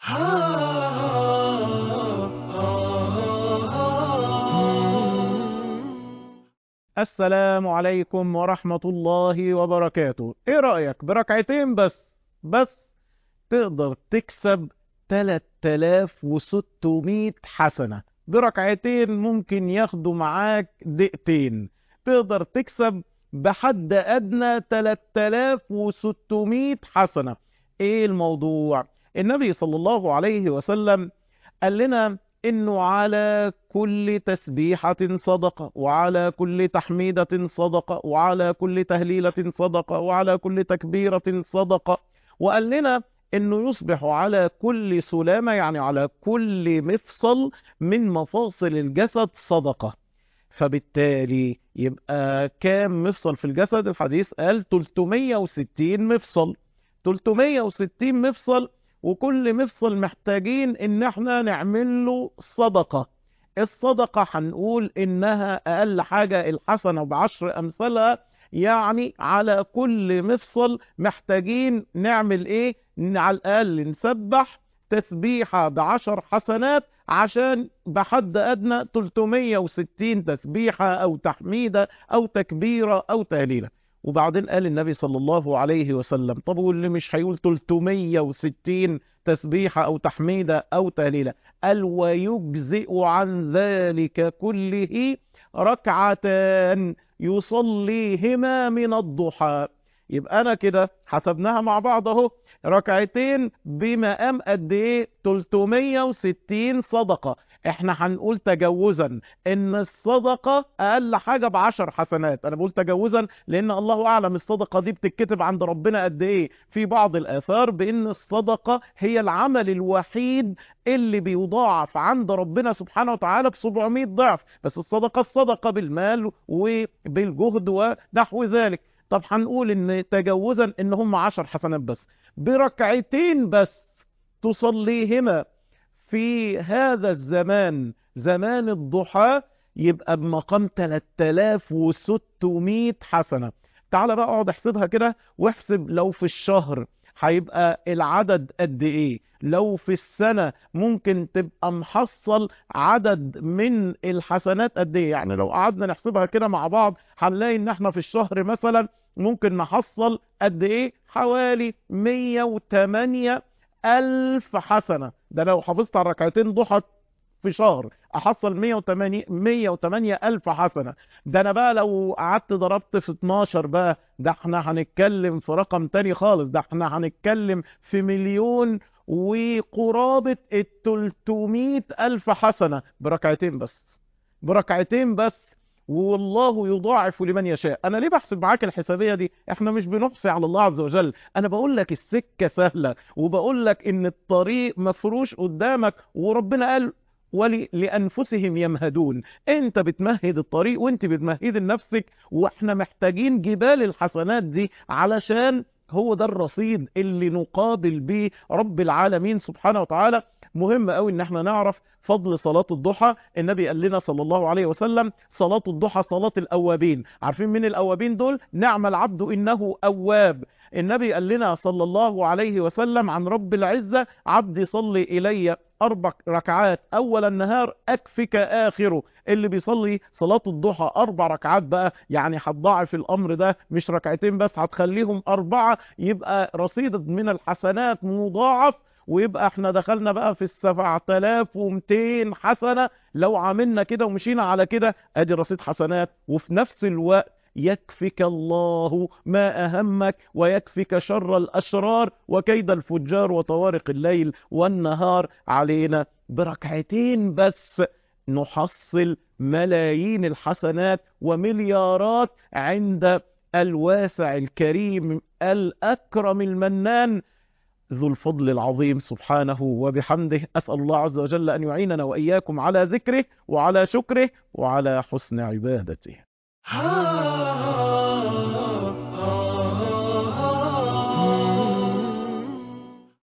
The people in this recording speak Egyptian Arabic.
السلام عليكم ورحمة الله وبركاته ايه رأيك بركعتين بس بس تقدر تكسب 3600 حسنة بركعتين ممكن ياخدوا معاك دقيقتين تقدر تكسب بحد أدنى 3600 حسنة ايه الموضوع النبي صلى الله عليه وسلم قال لنا انه على كل تسبيحة صدقة وعلى كل تحميدة صدقة وعلى كل تهليلة صدقة وعلى كل تكبيرة صدقة وقال لنا انه يصبح على كل سلامة يعني على كل مفصل من مفاصل الجسد صدقة فبالتالي يبقى كام مفصل في الجسد الحديث قال 360 مفصل 360 مفصل وكل مفصل محتاجين ان احنا نعمل له صدقة الصدقة هنقول انها اقل حاجة الحسنة بعشر امثالها يعني على كل مفصل محتاجين نعمل ايه على الاقل نسبح تسبيحة بعشر حسنات عشان بحد ادنى 360 تسبيحة او تحميدة او تكبيرة او تهليلة وبعدين قال النبي صلى الله عليه وسلم طب واللي مش هيقول 360 تسبيحة أو تحميدة أو تهليلة قال ويجزئ عن ذلك كله ركعتان يصليهما من الضحى يبقى أنا كده حسبناها مع بعض اهو ركعتين بمقام قد ايه 360 صدقة احنا هنقول تجوزا ان الصدقة اقل حاجة بعشر حسنات انا بقول تجوزا لان الله اعلم الصدقة دي بتتكتب عند ربنا قد ايه في بعض الاثار بان الصدقة هي العمل الوحيد اللي بيضاعف عند ربنا سبحانه وتعالى ب 700 ضعف بس الصدقة الصدقة بالمال وبالجهد ونحو ذلك طب هنقول ان تجوزا ان هم عشر حسنات بس بركعتين بس تصليهما في هذا الزمان زمان الضحى يبقى بمقام 3600 حسنة تعال بقى اقعد احسبها كده واحسب لو في الشهر هيبقى العدد قد ايه لو في السنة ممكن تبقى محصل عدد من الحسنات قد ايه يعني لو قعدنا نحسبها كده مع بعض هنلاقي ان احنا في الشهر مثلا ممكن نحصل قد ايه حوالي 108 ألف حسنة ده لو حافظت على ركعتين ضحى في شهر احصل 108 108 الف حسنه ده انا بقى لو قعدت ضربت في 12 بقى ده احنا هنتكلم في رقم تاني خالص ده احنا هنتكلم في مليون وقرابه ال 300 الف حسنه بركعتين بس بركعتين بس والله يضاعف لمن يشاء انا ليه بحسب معاك الحسابيه دي احنا مش بنحصي على الله عز وجل انا بقول لك السكه سهله وبقول لك ان الطريق مفروش قدامك وربنا قال ولأنفسهم يمهدون انت بتمهد الطريق وانت بتمهد لنفسك واحنا محتاجين جبال الحسنات دي علشان هو ده الرصيد اللي نقابل بيه رب العالمين سبحانه وتعالى مهم قوي ان احنا نعرف فضل صلاة الضحى النبي قال لنا صلى الله عليه وسلم صلاة الضحى صلاة الأوابين عارفين من الأوابين دول نعم العبد إنه أواب النبي قال لنا صلى الله عليه وسلم عن رب العزة عبدي صلي إلي أربع ركعات أول النهار أكفك آخره اللي بيصلي صلاة الضحى أربع ركعات بقى يعني هتضاعف الأمر ده مش ركعتين بس هتخليهم أربعة يبقى رصيد من الحسنات مضاعف ويبقى احنا دخلنا بقى في السبعة آلاف ومتين حسنة لو عملنا كده ومشينا على كده ادي رصيد حسنات وفي نفس الوقت يكفك الله ما أهمك ويكفك شر الأشرار وكيد الفجار وطوارق الليل والنهار علينا بركعتين بس نحصل ملايين الحسنات ومليارات عند الواسع الكريم الأكرم المنان ذو الفضل العظيم سبحانه وبحمده أسأل الله عز وجل أن يعيننا وإياكم على ذكره وعلى شكره وعلى حسن عبادته